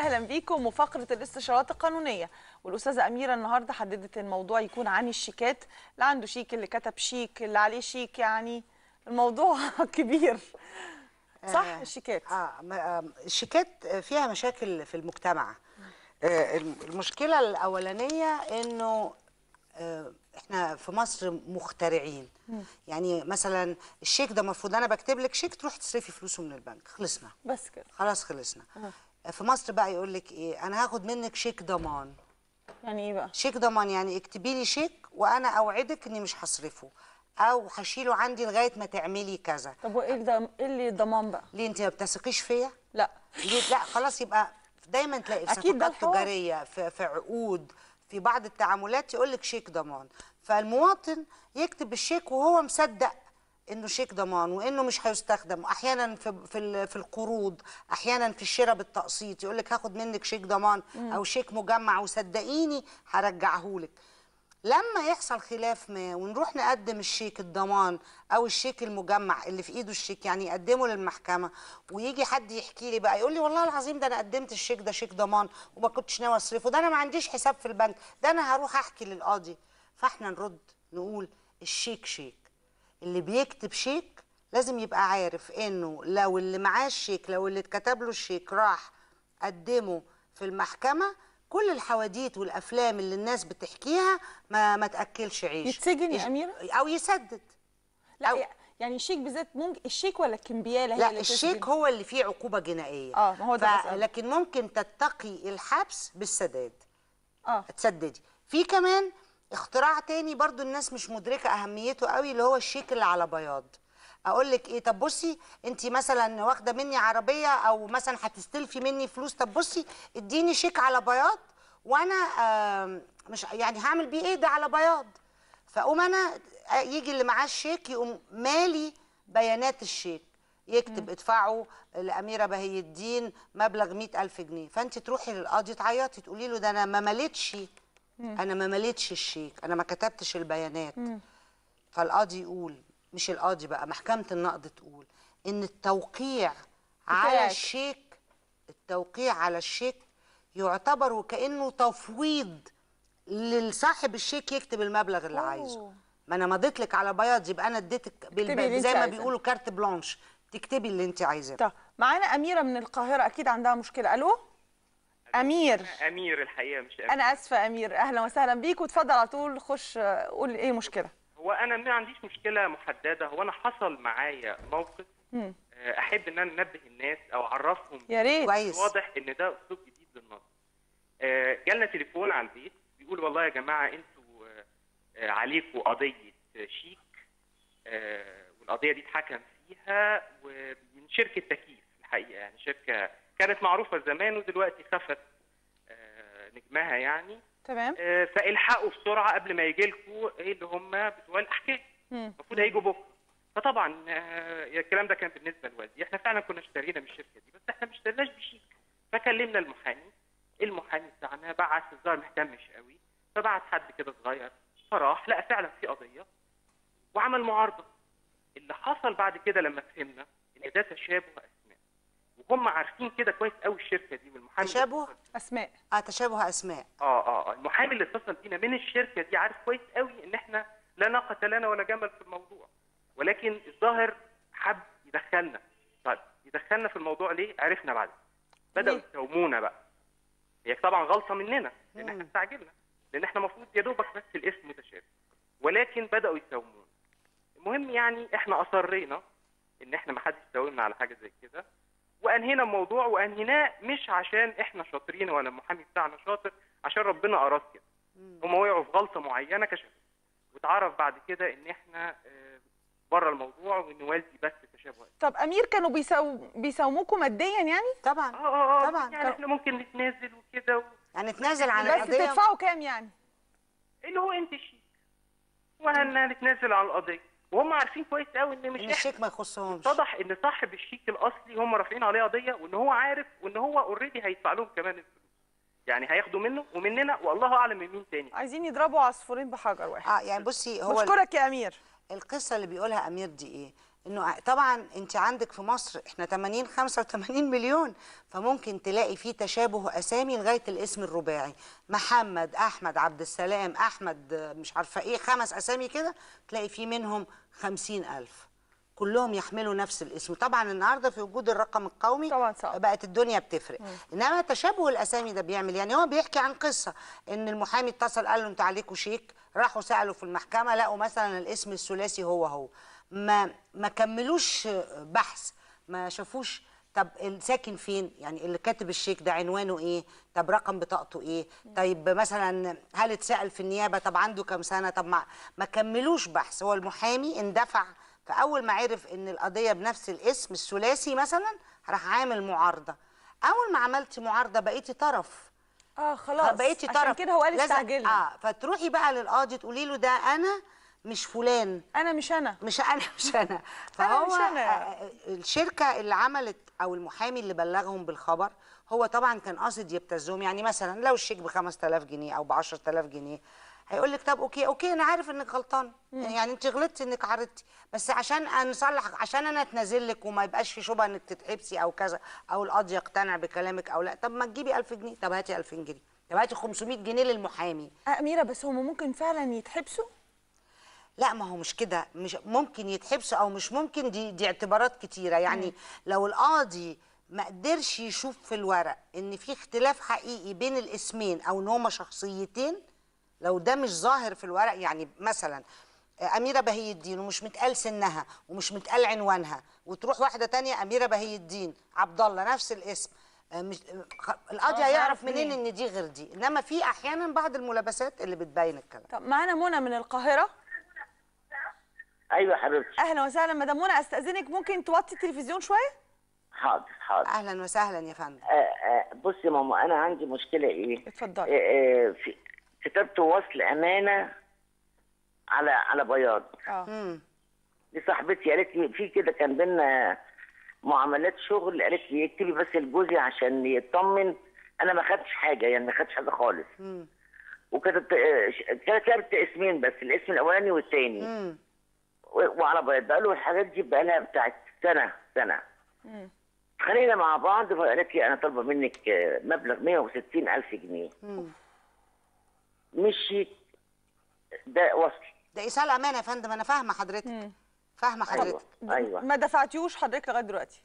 اهلا بيكم وفقره الاستشارات القانونيه والاستاذه اميره النهارده حددت الموضوع يكون عن الشيكات اللي عنده شيك اللي كتب شيك اللي عليه شيك يعني الموضوع كبير صح الشيكات اه م- آه، الشيكات فيها مشاكل في المجتمع آه، الم- المشكله الاولانيه انه آه، احنا في مصر مخترعين يعني مثلا الشيك ده المفروض انا بكتب لك شيك تروح تصرفي فلوسه من البنك خلصنا بس كده خلاص خلصنا في مصر بقى يقول لك ايه انا هاخد منك شيك ضمان يعني ايه بقى شيك ضمان يعني اكتبي لي شيك وانا اوعدك اني مش هصرفه او هشيله عندي لغايه ما تعملي كذا طب وايه ده ايه اللي ضمان بقى ليه انت ما بتثقيش فيا لا ليه لا خلاص يبقى دايما تلاقي في أكيد ده صفقات الحوار. تجاريه في, في عقود في بعض التعاملات يقول لك شيك ضمان فالمواطن يكتب الشيك وهو مصدق انه شيك ضمان وانه مش هيستخدم احيانا في في ال- في القروض احيانا في الشراء بالتقسيط يقول لك هاخد منك شيك ضمان او شيك مجمع وصدقيني هرجعه لك لما يحصل خلاف ما ونروح نقدم الشيك الضمان او الشيك المجمع اللي في ايده الشيك يعني يقدمه للمحكمه ويجي حد يحكي لي بقى يقول لي والله العظيم ده انا قدمت الشيك ده شيك ضمان وما كنتش ناوي اصرفه ده انا ما عنديش حساب في البنك ده انا هروح احكي للقاضي فاحنا نرد نقول الشيك شيك اللي بيكتب شيك لازم يبقى عارف انه لو اللي معاه الشيك لو اللي اتكتب له الشيك راح قدمه في المحكمه كل الحواديت والافلام اللي الناس بتحكيها ما ما تاكلش عيش يتسجن يا يش- أميرة؟ او يسدد لا أو- يعني الشيك بالذات ممكن الشيك ولا الكمبياله هي لا اللي الشيك تسجن؟ هو اللي فيه عقوبه جنائيه آه، ما هو ده بسأله. لكن ممكن تتقي الحبس بالسداد اه تسددي في كمان اختراع تاني برضو الناس مش مدركه اهميته قوي اللي هو الشيك اللي على بياض اقول لك ايه طب بصي انت مثلا واخده مني عربيه او مثلا هتستلفي مني فلوس طب بصي اديني شيك على بياض وانا آم، مش يعني هعمل بيه ايه ده على بياض فاقوم انا آه، يجي اللي معاه الشيك يقوم مالي بيانات الشيك يكتب ادفعوا لأميرة بهي الدين مبلغ مئة ألف جنيه فأنت تروحي للقاضي تعيطي تقولي له ده أنا ما مليتش أنا ما مليتش الشيك أنا ما كتبتش البيانات فالقاضي يقول مش القاضي بقى محكمة النقد تقول إن التوقيع على بتاعك. الشيك التوقيع على الشيك يعتبر وكأنه تفويض لصاحب الشيك يكتب المبلغ اللي أوه. عايزه ما انا مضيت لك على بياض يبقى انا اديتك بالب... اللي زي انت ما عايزاه. بيقولوا كارت بلانش تكتبي اللي انت عايزاه طب معانا اميره من القاهره اكيد عندها مشكله الو امير امير الحقيقه مش امير انا اسفه امير اهلا وسهلا بيك وتفضل على طول خش آه، قول ايه مشكله هو انا ما عنديش مشكله محدده هو انا حصل معايا موقف آه، احب ان انا انبه الناس او اعرفهم يا ريت كويس واضح ان ده اسلوب جديد للنص آه، جالنا تليفون على البيت بيقول والله يا جماعه انتوا آه، آه، عليكم قضيه شيك آه، والقضيه دي اتحكم فيها ومن شركه تكييف الحقيقه يعني شركه كانت معروفه زمان ودلوقتي خفت آه، نجمها يعني تمام آه، فالحقوا بسرعه قبل ما يجي لكم ايه اللي هم بتوع الاحكام مم. المفروض هيجوا بكره فطبعا آه، الكلام ده كان بالنسبه لوالدي احنا فعلا كنا اشترينا من الشركه دي بس احنا ما اشتريناش بشيك فكلمنا المحامي المحامي بتاعنا بعت الظاهر ما اهتمش قوي فبعت حد كده صغير فراح لقى فعلا في قضيه وعمل معارضه اللي حصل بعد كده لما فهمنا ان ده تشابه اسماء وهم عارفين كده كويس قوي الشركه دي والمحامي اللي تشابه؟ اتصل- اسماء اه تشابه اسماء اه اه آه. المحامي اللي اتصل بينا من الشركه دي عارف كويس قوي ان احنا لا ناقه لنا ولا جمل في الموضوع ولكن الظاهر حب يدخلنا طيب يدخلنا في الموضوع ليه عرفنا بعد بداوا ليه؟ يساومونا بقى هي طبعا غلطه مننا لان احنا مم. استعجلنا لان احنا المفروض يا دوبك بس الاسم متشابه ولكن بداوا يساومونا المهم يعني احنا اصرينا ان احنا ما حدش يساومنا على حاجه زي كده وانهينا الموضوع وانهيناه مش عشان احنا شاطرين ولا المحامي بتاعنا شاطر عشان ربنا اراد كده هم وقعوا في غلطه معينه كشفت واتعرف بعد كده ان احنا آه، بره الموضوع وان والدي بس تشابه طب امير كانوا بيساو... بيساوموكوا ماديا يعني طبعا اه اه اه طبعا. يعني احنا ممكن نتنازل وكده و... يعني تنازل عن بس القضيه تدفعوا كام يعني اللي هو انت شيك وهنتنازل عن القضيه وهم عارفين كويس قوي ان مش ان احنا الشيك ما يخصهمش اتضح ان صاحب الشيك الاصلي هم رافعين عليه قضيه وان هو عارف وان هو اوريدي هيدفع لهم كمان الفلوس يعني هياخدوا منه ومننا والله اعلم من مين تاني عايزين يضربوا عصفورين بحجر واحد اه يعني بصي هو بشكرك يا امير القصه اللي بيقولها امير دي ايه انه طبعا انت عندك في مصر احنا 80 85 مليون فممكن تلاقي فيه تشابه اسامي لغايه الاسم الرباعي محمد احمد عبد السلام احمد آه، مش عارفه ايه خمس اسامي كده تلاقي فيه منهم 50000 كلهم يحملوا نفس الاسم طبعا النهارده في وجود الرقم القومي طبعاً صعب. بقت الدنيا بتفرق انما تشابه الاسامي ده بيعمل يعني هو بيحكي عن قصه ان المحامي اتصل قال له انت عليكوا شيك راحوا سالوا في المحكمه لقوا مثلا الاسم الثلاثي هو هو ما ما كملوش بحث ما شافوش طب الساكن فين يعني اللي كاتب الشيك ده عنوانه ايه طب رقم بطاقته ايه طيب مثلا هل اتسال في النيابه طب عنده كام سنه طب ما ما كملوش بحث هو المحامي اندفع فاول ما عرف ان القضيه بنفس الاسم الثلاثي مثلا راح عامل معارضه اول ما عملتي معارضه بقيتي طرف اه خلاص بقيتي عشان طرف كده هو قال لازم- استعجلنا اه فتروحي بقى للقاضي تقولي له ده انا مش فلان انا مش انا مش انا مش انا فهو مش أنا. آه، الشركه اللي عملت او المحامي اللي بلغهم بالخبر هو طبعا كان قاصد يبتزهم يعني مثلا لو الشيك ب 5000 جنيه او ب 10000 جنيه هيقول لك طب اوكي اوكي انا عارف انك غلطان يعني انت غلطتي انك عرضتي بس عشان نصلح عشان انا اتنازل لك وما يبقاش في شبهه انك تتحبسي او كذا او القاضي يقتنع بكلامك او لا طب ما تجيبي 1000 جنيه طب هاتي 2000 جنيه طب هاتي 500 جنيه للمحامي آه اميره بس هم ممكن فعلا يتحبسوا لا ما هو مش كده مش ممكن يتحبسوا او مش ممكن دي دي اعتبارات كتيره يعني لو القاضي ما قدرش يشوف في الورق ان في اختلاف حقيقي بين الاسمين او ان هما شخصيتين لو ده مش ظاهر في الورق يعني مثلا آه، أميرة بهي الدين ومش متقال سنها ومش متقال عنوانها وتروح واحدة تانية أميرة بهي الدين عبد الله نفس الاسم آه، مش آه، خ- القاضي خلاص هيعرف يعرف منين منين. ان دي غير دي انما في احيانا بعض الملابسات اللي بتبين الكلام طب معانا منى من القاهره ايوه حبيبتي اهلا وسهلا مدام منى استاذنك ممكن توطي التلفزيون شويه حاضر حاضر اهلا وسهلا يا فندم آه آه بصي يا ماما انا عندي مشكله ايه اتفضلي. آه آه في كتبت وصل امانه على على بياض اه امم دي صاحبتي قالت لي في كده كان بينا معاملات شغل قالت لي اكتبي بس لجوزي عشان يطمن انا ما خدتش حاجه يعني ما خدتش حاجه خالص امم وكتبت آه، ش- كتبت اسمين بس الاسم الاولاني والثاني امم وعلى بياض بقى الحاجات دي بقى لها بتاعت سنه سنه مم. اتخانقنا مع بعض فقالت لي انا طالبه منك آه، مبلغ 160 الف جنيه مم. مشيت ده وصل ده ايصال امانه يا فندم انا فاهمه حضرتك مم. فاهمه ايوه حضرتك ايوه ما دفعتيوش حضرتك لغايه دلوقتي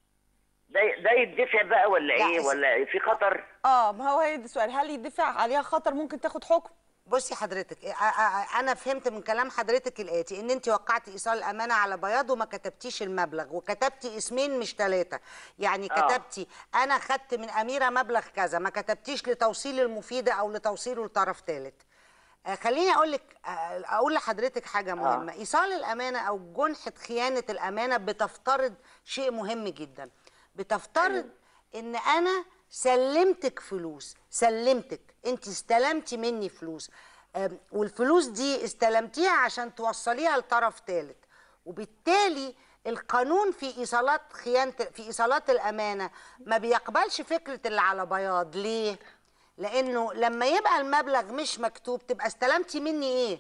ده ده يدفع بقى ولا لا، ايه اس- ولا في خطر اه ما هو هي ده السؤال هل يدفع عليها خطر ممكن تاخد حكم بصي حضرتك آ- آ- آ- انا فهمت من كلام حضرتك الاتي ان انت وقعتي ايصال امانه على بياض وما كتبتيش المبلغ وكتبتي اسمين مش ثلاثه يعني آه. كتبتي انا خدت من اميره مبلغ كذا ما كتبتيش لتوصيل المفيده او لتوصيله لطرف ثالث آه، خليني اقول لك آه، اقول لحضرتك حاجه مهمه ايصال الامانه او جنحه خيانه الامانه بتفترض شيء مهم جدا بتفترض ان انا سلمتك فلوس سلمتك انت استلمتي مني فلوس آم، والفلوس دي استلمتيها عشان توصليها لطرف ثالث وبالتالي القانون في ايصالات خيانه في ايصالات الامانه ما بيقبلش فكره اللي على بياض ليه لانه لما يبقى المبلغ مش مكتوب تبقى استلمتي مني ايه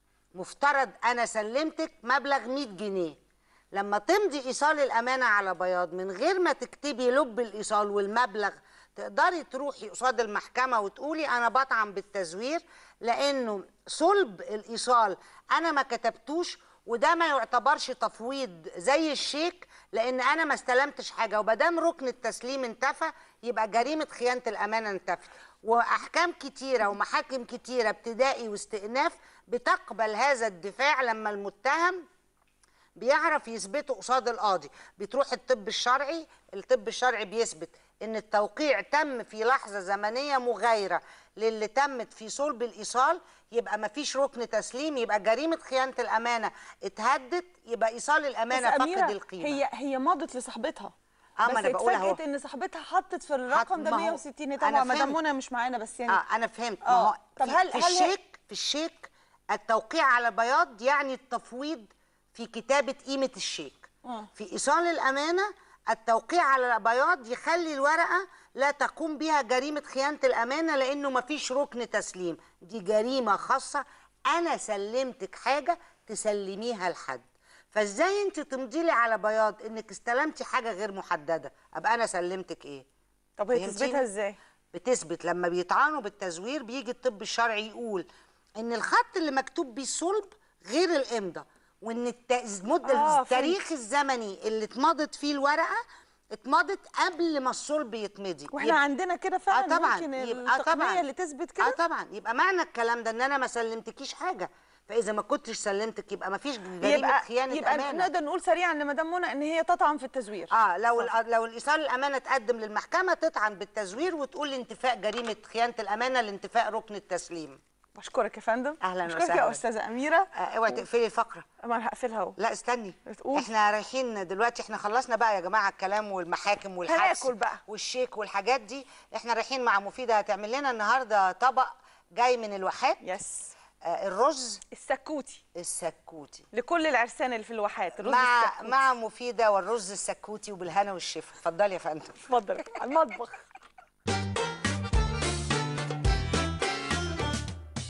مفترض انا سلمتك مبلغ 100 جنيه لما تمضي ايصال الامانه على بياض من غير ما تكتبي لب الايصال والمبلغ تقدري تروحي قصاد المحكمه وتقولي انا بطعن بالتزوير لانه صلب الايصال انا ما كتبتوش وده ما يعتبرش تفويض زي الشيك لان انا ما استلمتش حاجه ومادام ركن التسليم انتفى يبقى جريمه خيانه الامانه انتفت واحكام كتيره ومحاكم كتيره ابتدائي واستئناف بتقبل هذا الدفاع لما المتهم بيعرف يثبته قصاد القاضي بتروح الطب الشرعي الطب الشرعي بيثبت ان التوقيع تم في لحظه زمنيه مغايره للي تمت في صلب الايصال يبقى ما فيش ركن تسليم يبقى جريمه خيانه الامانه اتهدت يبقى ايصال الامانه بس فقد أميرة القيمه هي هي مضت لصاحبتها آه، ما بس أنا بقول أهو. اتفاجئت ان صاحبتها حطت في الرقم ده ما هو- 160 هي أنا طبعا مدام فهمت. منى مش معانا بس يعني اه انا فهمت ما آه. هو طب في, هل- في هل هي- الشيك في الشيك التوقيع على بياض يعني التفويض في كتابه قيمه الشيك آه. في ايصال الامانه التوقيع على بياض يخلي الورقه لا تقوم بها جريمه خيانه الامانه لانه ما فيش ركن تسليم دي جريمه خاصه انا سلمتك حاجه تسلميها لحد فازاي انت تمضي لي على بياض انك استلمتي حاجه غير محدده ابقى انا سلمتك ايه طب هي فهمتيني؟ تثبتها ازاي بتثبت لما بيطعنوا بالتزوير بيجي الطب الشرعي يقول ان الخط اللي مكتوب بيه الصلب غير الامضه وان الت- المده آه، فهمت. التاريخ الزمني اللي اتمضت فيه الورقه اتمضت قبل ما الصلب يتمضي واحنا عندنا كده فعلا اه طبعا ممكن يبقى التقنيه طبعا اللي تثبت اه كده طبعا يبقى معنى الكلام ده ان انا ما سلمتكيش حاجه فاذا ما كنتش سلمتك يبقى ما فيش جريمه يبقى خيانه يبقى امانه نقدر نقول سريعا لمدام منى ان هي تطعن في التزوير اه لو ال- لو الايصال الامانه تقدم للمحكمه تطعن بالتزوير وتقول انتفاء جريمه خيانه الامانه لانتفاء ركن التسليم بشكرك يا فندم أهلاً بشكرك وسهلاً. يا استاذه اميره آه اوعي تقفلي الفقره ما انا هقفلها اهو لا استني بتقول؟ احنا رايحين دلوقتي احنا خلصنا بقى يا جماعه الكلام والمحاكم والحبس هناكل بقى. والشيك والحاجات دي احنا رايحين مع مفيده هتعمل لنا النهارده طبق جاي من الواحات يس آه الرز السكوتي السكوتي لكل العرسان اللي في الواحات الرز مع السكوتي مع مفيده والرز السكوتي وبالهنا والشفا اتفضلي يا فندم اتفضل على المطبخ